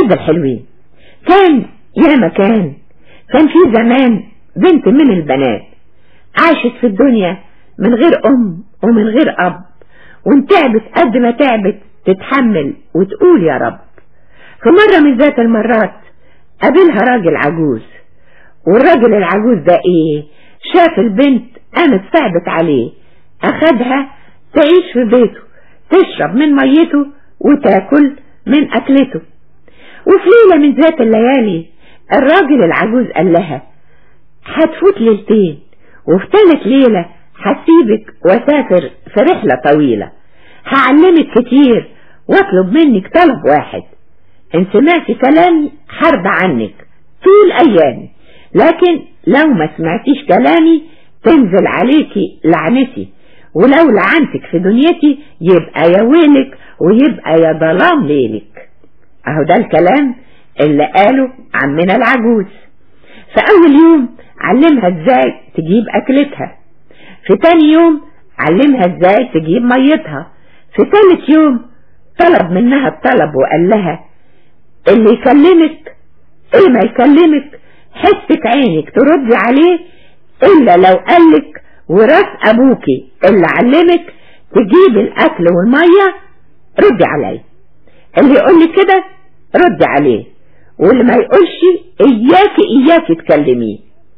ولاد الحلوين كان يا مكان كان في زمان بنت من البنات عاشت في الدنيا من غير أم ومن غير أب وانتعبت قد ما تعبت تتحمل وتقول يا رب في مرة من ذات المرات قابلها راجل عجوز والراجل العجوز ده ايه شاف البنت قامت صعبت عليه اخدها تعيش في بيته تشرب من ميته وتاكل من اكلته وفي ليلة من ذات الليالي الراجل العجوز قال لها هتفوت ليلتين وفي تالت ليلة هسيبك واسافر في رحلة طويلة هعلمك كتير واطلب منك طلب واحد ان سمعتي كلامي حرب عنك طول ايامي لكن لو ما سمعتيش كلامي تنزل عليكي لعنتي ولو لعنتك في دنيتي يبقى يا ويلك ويبقى يا ظلام ليلك اهو ده الكلام اللي قاله عمنا العجوز في اول يوم علمها ازاي تجيب اكلتها في تاني يوم علمها ازاي تجيب ميتها في تالت يوم طلب منها الطلب وقال لها اللي يكلمك ايه ما يكلمك حسك عينك تردي عليه الا لو قالك وراس ابوكي اللي علمك تجيب الاكل والمية ردي عليه اللي يقولك كده ردي عليه واللي ما يقولش اياكي اياكي تكلميه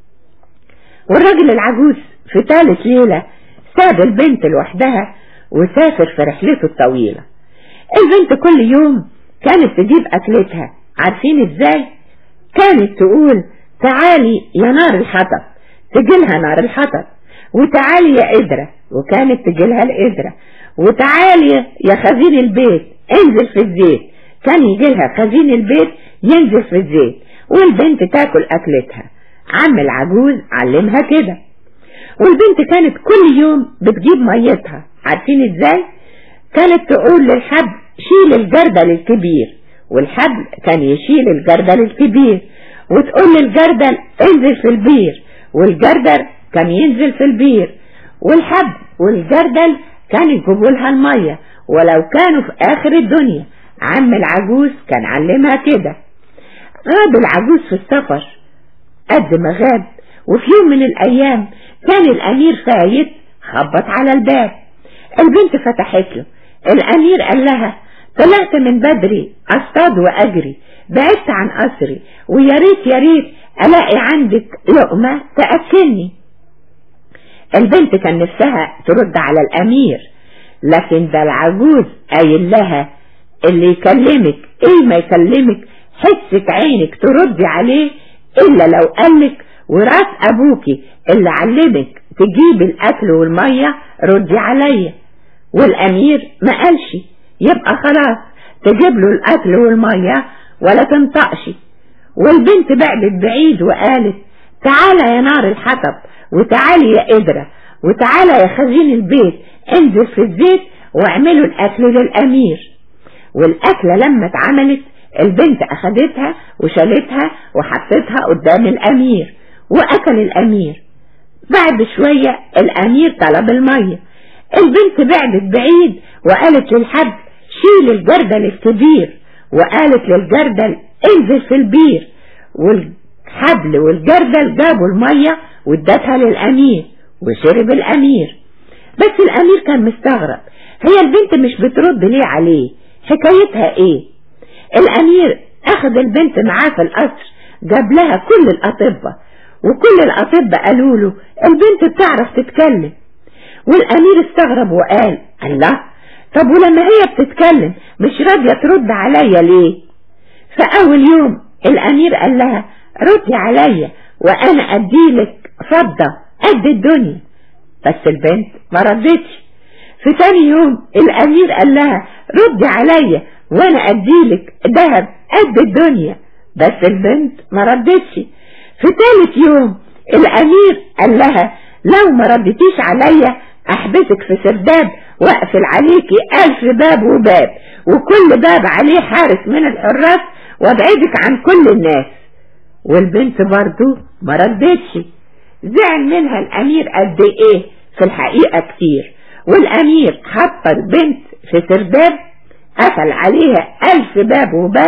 والراجل العجوز في ثالث ليلة ساب البنت لوحدها وسافر في رحلته الطويلة البنت كل يوم كانت تجيب أكلتها عارفين ازاي كانت تقول تعالي يا نار الحطب تجيلها نار الحطب وتعالي يا قدرة وكانت تجيلها القدرة وتعالي يا خزين البيت انزل في الزيت كان يجيلها خزين البيت ينزل في الزيت والبنت تاكل أكلتها عم العجوز علمها كده والبنت كانت كل يوم بتجيب ميتها عارفين ازاي كانت تقول للحبل شيل الجردل الكبير والحبل كان يشيل الجردل الكبير وتقول للجردل انزل في البير والجردل كان ينزل في البير والحبل والجردل كان يجيبوا لها المية ولو كانوا في آخر الدنيا عم العجوز كان علمها كده غاب العجوز في السفر قد ما غاب وفي يوم من الأيام كان الأمير فايت خبط على الباب البنت فتحت له الأمير قال لها طلعت من بدري أصطاد وأجري بعدت عن قصري ويا ريت يا ريت ألاقي عندك لقمة تأكلني البنت كان نفسها ترد على الأمير لكن ده العجوز قايل لها اللي يكلمك ايه ما يكلمك حسك عينك تردي عليه إلا لو قالك وراس أبوكي اللي علمك تجيب الأكل والمية ردي عليا والأمير ما قالش يبقى خلاص تجيب له الأكل والمية ولا تنطقش والبنت بعدت بعيد وقالت تعالى يا نار الحطب وتعالي يا قدرة وتعالى يا خزين البيت انزل في الزيت واعملوا الأكل للأمير والأكلة لما اتعملت البنت أخدتها وشالتها وحطتها قدام الأمير وأكل الأمير بعد شوية الأمير طلب المية البنت بعدت بعيد وقالت للحد شيل الجردل الكبير وقالت للجردل انزل في البير والحبل والجردل جابوا المية وادتها للأمير وشرب الأمير بس الأمير كان مستغرب هي البنت مش بترد ليه عليه حكايتها ايه الأمير أخذ البنت معاه في القصر جاب لها كل الأطباء وكل الأطباء قالوا له البنت بتعرف تتكلم والأمير استغرب وقال الله طب ولما هي بتتكلم مش راضية ترد عليا ليه فأول يوم الأمير قال لها ردي عليا وأنا أديلك فضة قد الدنيا بس البنت ما ردتش في تاني يوم الأمير قال لها ردي عليا وأنا أديلك ذهب قد الدنيا بس البنت ما ردتش في تالت يوم الأمير قال لها لو ما ردتيش عليا أحبسك في سرداب وأقفل عليكي ألف باب وباب وكل باب عليه حارس من الحراس وابعدك عن كل الناس والبنت برضو ما ردتش زعل منها الأمير قد إيه في الحقيقة كتير والأمير حط البنت في سرداب قفل عليها ألف باب وباب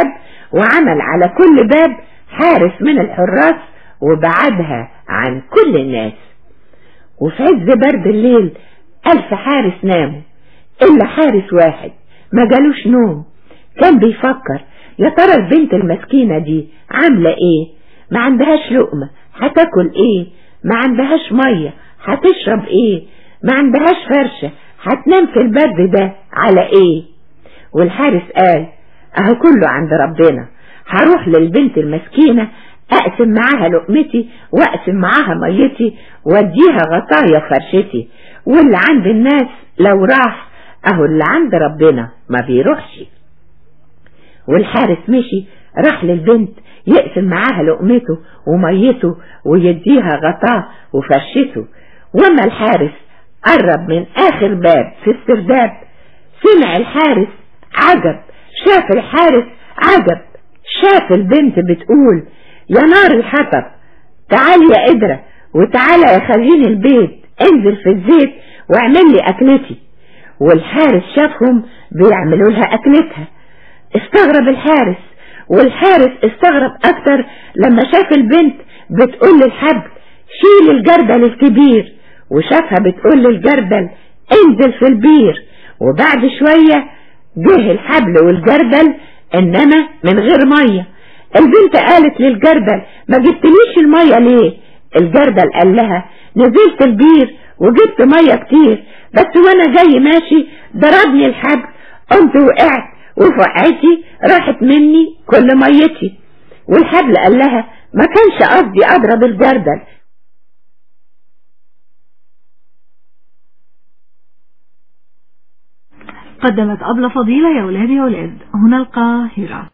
وعمل على كل باب حارس من الحراس وبعدها عن كل الناس وفي عز برد الليل ألف حارس ناموا إلا حارس واحد ما جالوش نوم كان بيفكر يا ترى البنت المسكينة دي عاملة ايه ما عندهاش لقمة هتاكل ايه ما عندهاش مية هتشرب ايه ما عندهاش فرشة هتنام في البرد ده على ايه والحارس قال اهو كله عند ربنا هروح للبنت المسكينة اقسم معاها لقمتي واقسم معاها ميتي واديها غطايا فرشتي واللي عند الناس لو راح اهو اللي عند ربنا ما بيروحش والحارس مشي راح للبنت يقسم معاها لقمته وميته ويديها غطاه وفرشته وما الحارس قرب من اخر باب في السرداب سمع الحارس عجب شاف الحارس عجب شاف البنت بتقول يا نار الحطب تعالي يا قدرة وتعالى يا خزين البيت انزل في الزيت واعمل لي اكلتي والحارس شافهم بيعملوا لها اكلتها استغرب الحارس والحارس استغرب اكتر لما شاف البنت بتقول للحبل شيل الجردل الكبير وشافها بتقول للجردل انزل في البير وبعد شوية جه الحبل والجردل انما من غير مية البنت قالت للجردل ما جبتليش المية ليه الجردل قال لها نزلت البير وجبت مية كتير بس وانا جاي ماشي ضربني الحبل قمت وقعت وفي وقعتي راحت مني كل ميتي والحبل قال لها ما كانش قصدي اضرب الجردل قدمت أبلة فضيلة يا أولاد يا أولاد هنا القاهرة